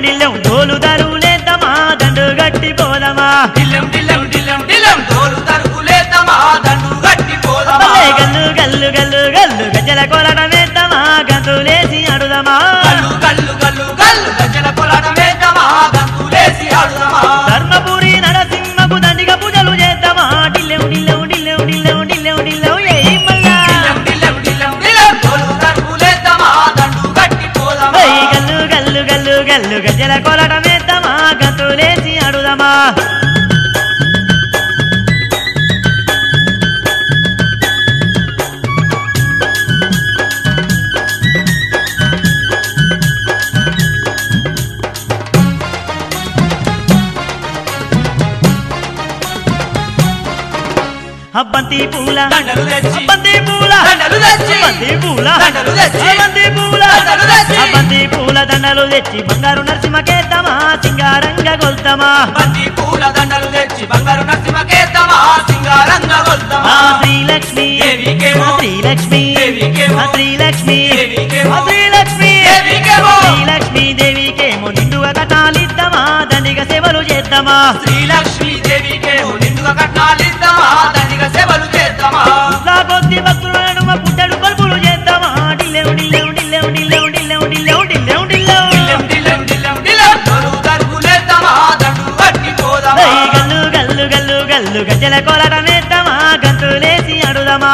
డిల్లెం డోలు దరువులేద్దామా దండు గట్టి పోదమా దిల్లం దిల్లం దిల్లం దిల్లం తోలు తరుగులేద్దామా దండు గట్టి పోదమా అబ్బే గల్లు గల్లు గల్లు గల్లు గజ్జల కొలడమేద్దామా గంతులేసి అడుదమా గల్లు గల్లు గల్లు గల్లు గజల కొలడమేద్దామా గంతులేసి ఆడుదామా ధర్మపురి నరసింహకు దండిగా పూజలు చేద్దామా డిల్లెం డిల్లెం డిల్లెం డిల్లెం డిల్లెం డిల్లెం ఏయ్ మల్లా దిల్లం దిల్లం దిల్లం దిల్లం తోలు తరుగులేద్దామా దండు గట్టి పోదమా ఏయ్ గల్లు గల్లు గల్లు గల్లు గజ్జల కొలడమేద్దామా గంతులేసి అడుదమా అబ్బంతి పూల దండలు తెచ్చి అబ్బంతి పూల దండలు తెచ్చి బంతి పూల దండలు తెచ్చి బంతి పూల దండలు తెచ్చి బంతి పూల దండలు తెచ్చి బంగారు నరసింహకేద్దామా సింగారంగ గొల్తమా బంతి పూల దండలు తెచ్చి బంగారు నరసింహకేద్దామా సింగారంగా ఆ కొల్దామా శ్రీలక్ష్మి దేవికేమో. ఆ శ్రీలక్ష్మి దేవికేమో. ఆ శ్రీలక్ష్మి దేవికేమో. ఆ శ్రీలక్ష్మి దేవికేమో. శ్రీలక్ష్మి దేవికేమో నిండుగా కటాలిద్దామా దండిగా సేవలు చేద్దామా శ్రీలక్ష్మీ దేవికేమో నిండుగా కట్నాలిద్దామా దండిగా సేవలు చేద్దామా నా కొద్ది భక్తుల నడుమ పుట్టడు కొలుపులు చేద్దామా డిల్లెం డిల్లెం డిల్లెం డిల్లెం డిల్లెం డిల్లెం డిల్లెం డిల్లెం దిల్లం దిల్లం దిల్లం దిల్లం తొలు తరుగులేద్దామా దండు గట్టి పోదామా ఏయ్ గల్లు గల్లు గల్లు గల్లు గజ్జల కొలటమేద్దామా గంతులేసి అడుదమా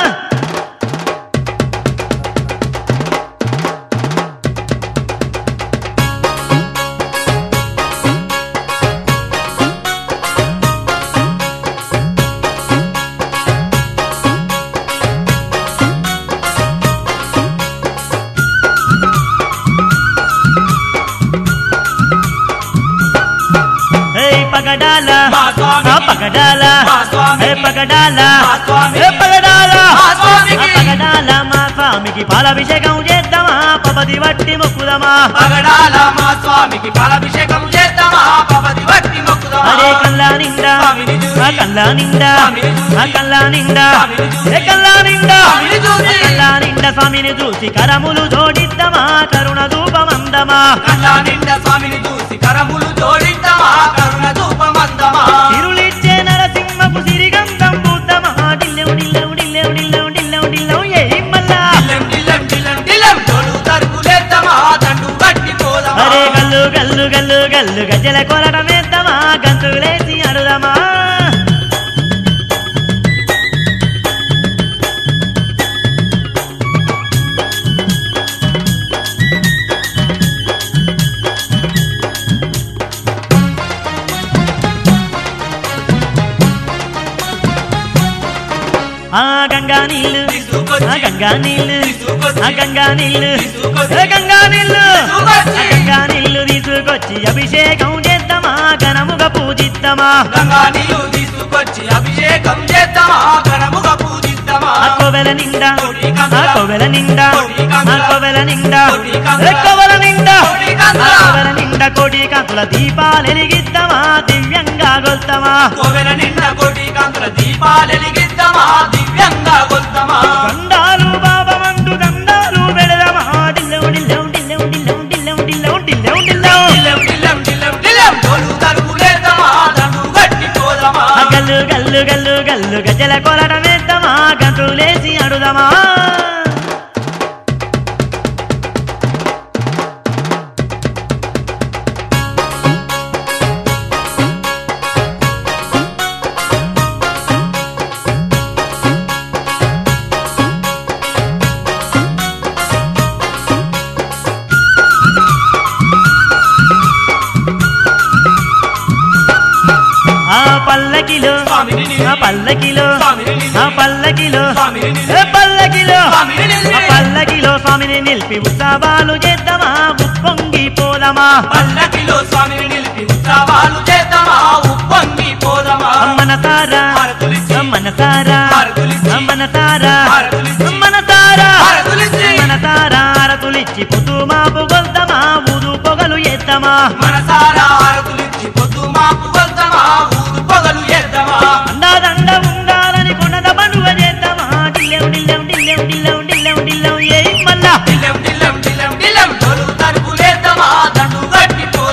ఏయ్ పగడాల మా స్వామికి. ఆ పగడాల మా స్వామికి. ఏ పగడాల మా స్వామికి. ఏ పగడాల మా స్వామికి. ఆ పగడాల మా స్వామికి పాలాభిషేకం చేద్దామా పపది వట్టి మొక్కుదమా పగడాల మా స్వామికి పాలాభిషేకం చేద్దామా పపది వట్టి మొక్కుదామా అరే కల్లా నిండా స్వామిని చూసి. ఆ కల్లా నిండా స్వామిని చూసి. ఆ కల్లా నిండా స్వామిని చూసి. ఏ కల్లా నిండా స్వామిని చూసి. ఆ కల్లా నిండా స్వామిని చూసి కరములు జోడిద్దామా కరుణ ధూపమందమా కళ్ళ నిండా స్వామిని చూసి కరములు జోడిద్దామా కరుణ ధూపమందమా తిరులిచ్చే నరసింహపు సిరిగంధం పూద్దమా డిల్లెం డిల్లెం డిల్లెం డిల్లెం డిల్లెం డిల్లెం ఏ మల్లా దిల్లం దిల్లం దిల్లం దిల్లం తొలు తరుగులేద్దామా దండు గట్టి పోదామా అరే గల్లు గల్లు గల్లు గల్లు గజ్జల కొలటమేద్దామా గంతులేసి అడుదమా ఆ గంగా నీళ్ళు తీసుకొచ్చి. ఆ గంగా నీళ్ళు తీసుకొచ్చి. ఆ గంగా నీళ్ళు తీసుకొచ్చి. ఏ గంగా నీళ్ళు తీసుకొచ్చి. ఆ గంగా నీళ్ళు తీసుకొచ్చి అభిషేకం చేద్దామా ఘనముగా పూజిద్దామా గంగా నీళ్ళు తీసుకొచ్చి అభిషేకం చేద్దామా ఘనముగా పూజిద్దామా ఆ కోవెల నిండా కోడి ఆ కందుల. కోవెల నిండా కోడి ఆ కందుల. కోవెల నిండా కోడి కందుల. ఏ కోవెల నిండా కోడి ఆ కందుల. కోవెల నిండా కోటి కాంతుల దీపాలు ఎలిగిద్దామా దివ్యంగా గొల్తామా కోవెల నిండా కోటి కాంతుల దీపాలెలిగిద్దామా దివ్యంగా కొద్దామా దండాలు బాబమంటూ దండాలు పెడదామా డిల్లెం డిల్లెం డిల్లెం డిల్లెం డిల్లెం డిల్లెం డిల్లెం డిల్లెం దిల్లం దిల్లం దిల్లం దిల్లం తోలు తరుగులేద్దామా దండు గట్టి పోదామా ఆ గల్లు గల్లు గల్లు గల్లు గజ్జల కొలటమేద్దామా గంతులేసి అడుదమా ఆ పల్లకిలో స్వామిని నిలిపి. ఆ పల్లకిలో స్వామిని నిలిపి. ఆ పల్లకిలో స్వామిని నిలిపి. ఏ పల్లకిలో స్వామిని నిలిపి. ఆ పల్లకిలో స్వామిని నిలిపి ఉత్సవాలు చేద్దామా ఉప్పొంగి పోదమా పల్లకిలో స్వామిని నిలిపి ఉత్సవాలు చేద్దామా ఉప్పొంగి పోదామా మనసారా హారతులిచ్చి. మనసారా హారతులిచ్చి. మనసారా హారతులిచ్చి. మనసారా హారతులిచ్చి. మనసారా హారతులిచ్చి పొద్దు మాపు గొల్తమా ఊదు పొగలు ఎత్తమా మనసారా హారతులిచ్చి పొద్దు మాపు వెళ్తామా ఊరు పొగలు ఎద్దామా అందాదండ ఉండాలని కొండద పండుగ చేద్దామా డిల్లెం డిల్లెం డిల్లెం డిల్లెం డిల్లెం డిల్లెం ఏ మల్లా దిల్లం దిల్లం దిల్లం దిల్లం తొలు తరుగులేద్దామా దండు గట్టి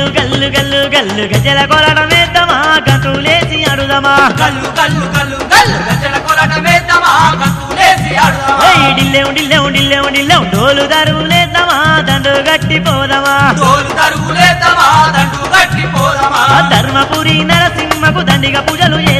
గల్లు గల్లు గల్లు గజల కొలడం వేద్దామా గంతులేసి అడుదమా గల్లు గల్లు గల్లు గల్లు గజల కొరటమేద్దామా గంతులేసి ఆడుదామా ఏయ్ డిల్లెం డిల్లెం డిల్లెం డిల్లెం డోలు దరువులేద్దామా దండు గట్టి పోదమా తోలు తరుగులేద్దామా దండు గట్టి పోదామా ధర్మపురి నరసింహకు దండిగా పూజలు